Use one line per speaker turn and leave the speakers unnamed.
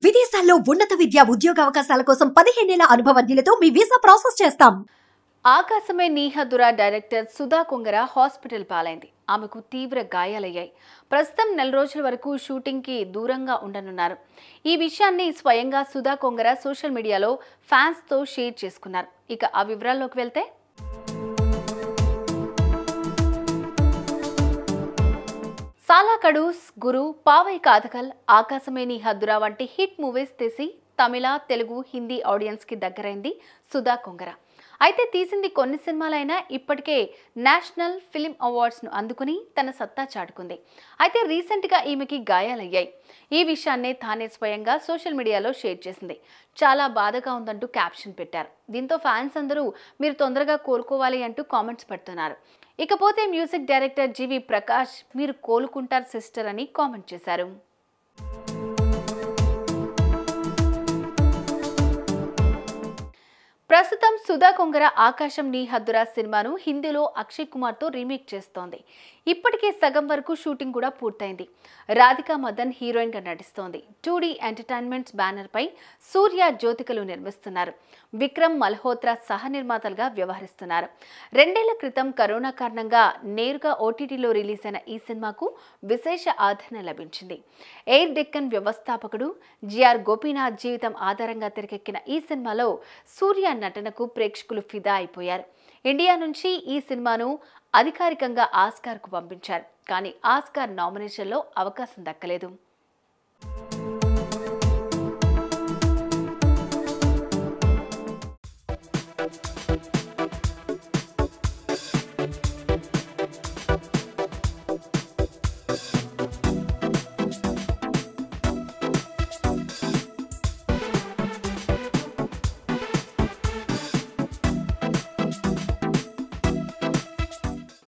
విదేశాల్లో ఉన్నత విద్య ఉద్యోగ అవకాశాల కోసం పదిహేనేళ్ల అనుభవజ్ఞులతో మీ వీసా ప్రాసెస్ చేస్తాం
ఆకాశమే నీహదురా డైరెక్టర్ సుధా కొంగర హాస్పిటల్ పాలైంది ఆమెకు తీవ్ర గాయాలయ్యాయి ప్రస్తుతం నెల రోజుల వరకు షూటింగ్కి దూరంగా ఉండనున్నారు ఈ విషయాన్ని స్వయంగా సుధా కొంగర సోషల్ మీడియాలో ఫ్యాన్స్తో షేర్ చేసుకున్నారు ఇక ఆ వివరాల్లోకి వెళ్తే సాలా కడూస్ గురు పావై కాథకల్ ఆకాశమే నీ హద్దురా వంటి హిట్ మూవీస్ తీసి తమిళ తెలుగు హిందీ ఆడియన్స్కి దగ్గరైంది సుధా కొంగర అయితే తీసింది కొన్ని సినిమాలైనా ఇప్పటికే నేషనల్ ఫిలిం అవార్డ్స్ను అందుకుని తన సత్తా చాటుకుంది అయితే రీసెంట్గా ఈమెకి గాయాలయ్యాయి ఈ విషయాన్నే తానే స్వయంగా సోషల్ మీడియాలో షేర్ చేసింది చాలా బాధగా ఉందంటూ క్యాప్షన్ పెట్టారు దీంతో ఫ్యాన్స్ అందరూ మీరు తొందరగా కోలుకోవాలి అంటూ కామెంట్స్ పెడుతున్నారు ఇకపోతే మ్యూజిక్ డైరెక్టర్ జీవి ప్రకాష్ మీరు కోలుకుంటారు సిస్టర్ అని కామెంట్ చేశారు ప్రస్తుతం సుధా కొంగర ఆకాశం నీ హద్దురా సినిమాను హిందీలో అక్షయ్ కుమార్తో రీమేక్ చేస్తోంది ఇప్పటికే సగం వరకు షూటింగ్ కూడా పూర్తయింది రాధికా మదన్ హీరోయిన్గా నటిస్తోంది టూ డీ ఎంటర్టైన్మెంట్స్ బ్యానర్పై సూర్య జ్యోతికలు నిర్మిస్తున్నారు విక్రమ్ మల్హోత్రా సహ నిర్మాతలుగా వ్యవహరిస్తున్నారు రెండేళ్ల క్రితం కరోనా కారణంగా నేరుగా ఓటీటీలో రిలీజ్ అయిన ఈ సినిమాకు విశేష ఆదరణ లభించింది ఎయిర్ డెక్కన్ వ్యవస్థాపకుడు జిఆర్ గోపీనాథ్ జీవితం ఆధారంగా తెరకెక్కిన ఈ సినిమాలో సూర్య నటనకు ప్రేక్షకులు ఫిదా అయిపోయారు ఇండియా నుంచి ఈ సినిమాను అధికారికంగా ఆస్కార్కు పంపించారు కానీ ఆస్కార్ నామినేషన్లో అవకాశం దక్కలేదు